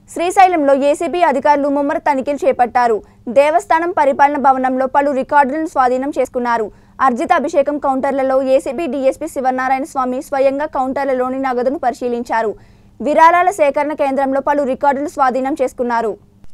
శ్రీశైలంలో ఏసీబీ అధికారులు ముమ్మర తనిఖీలు చేపట్టారు దేవస్థానం పరిపాలన భవనంలో పలు రికార్డులను స్వాధీనం చేసుకున్నారు అర్జిత అభిషేకం కౌంటర్లలో ఏసీబీ డీఎస్పీ శివనారాయణ స్వామి స్వయంగా కౌంటర్లలోని నగదును పరిశీలించారు విరాళాల సేకరణ కేంద్రంలో పలు రికార్డులు స్వాధీనం చేసుకున్నారు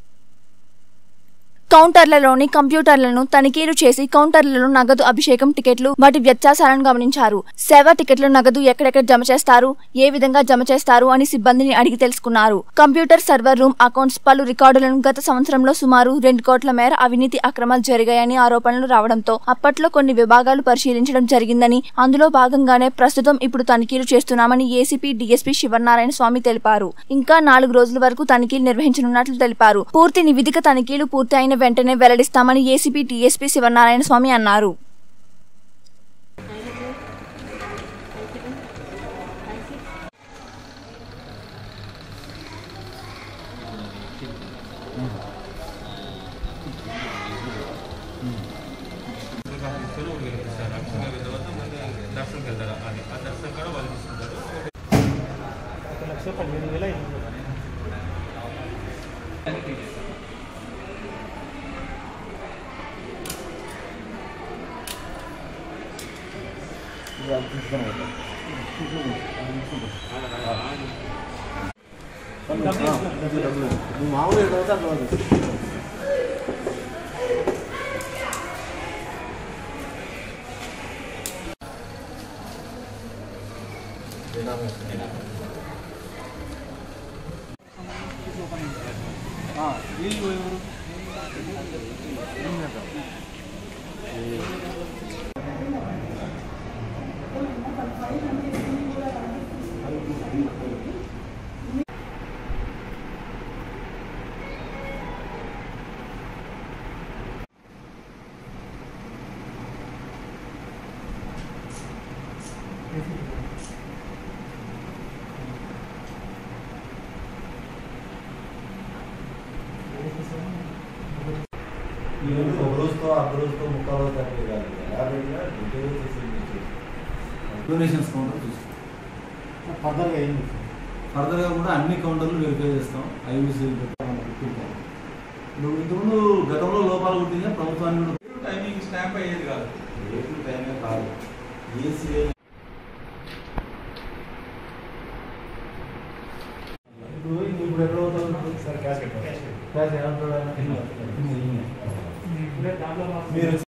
కౌంటర్లలోని కంప్యూటర్లను తనిఖీలు చేసి కౌంటర్లలో నగదు అభిషేకం టికెట్లు వాటి వ్యత్యాసాలను గమనించారు సేవా టికెట్లు నగదు ఎక్కడెక్కడ జమ చేస్తారు ఏ విధంగా జమ చేస్తారు అని సిబ్బందిని అడిగి తెలుసుకున్నారు కంప్యూటర్ సర్వర్ రూమ్ అకౌంట్స్ పలు రికార్డులను గత సంవత్సరంలో సుమారు రెండు కోట్ల మేర అవినీతి అక్రమాలు జరిగాయని ఆరోపణలు రావడంతో అప్పట్లో కొన్ని విభాగాలు పరిశీలించడం జరిగిందని అందులో భాగంగానే ప్రస్తుతం ఇప్పుడు తనిఖీలు చేస్తున్నామని ఏసీపీ డీఎస్పీ శివనారాయణ స్వామి తెలిపారు ఇంకా నాలుగు రోజుల వరకు తనిఖీలు నిర్వహించనున్నట్లు తెలిపారు పూర్తి నివేదిక తనిఖీలు పూర్తి అయిన వెంటనే వెల్లడిస్తామని ఏసీపీ డీఎస్పీ శివనారాయణ స్వామి అన్నారు దర్శనంకి వెళ్తారు అది ఆ దర్శనం కూడా వాళ్ళు తీసుకుంటారు ఒక లక్ష పదిహేను వేల ఐదు వందలు మామూలుగా చదువుతా చదవదు ఈ రోజు ఒక రోజుతో అర్ధ రోజుతో ముక్కాలు రోజు తక్కువ కాదు యాభై డీటెయిల్ చేసి డొనేషన్స్ కౌంటర్ చూస్తాం ఫర్దర్గా ఏం ఫర్దర్గా కూడా అన్ని కౌంటర్లు వెరిఫై చేస్తాం ఐవీసీ నువ్వు ఇంతకుముందు గతంలో లోపాలు పుట్టిందా ప్రభుత్వాన్ని కూడా టైమింగ్ స్టాంప్ అయ్యేది కాదు రేట్లు టైమే కాదు ఏసీ ఇప్పుడు ఇప్పుడు ఎక్కడ అవుతుంది సార్ క్యాష్ కట్టాలి క్యాష్ ఏమంటాడు ఆయన? ఇప్పుడే దాంట్లో మీరు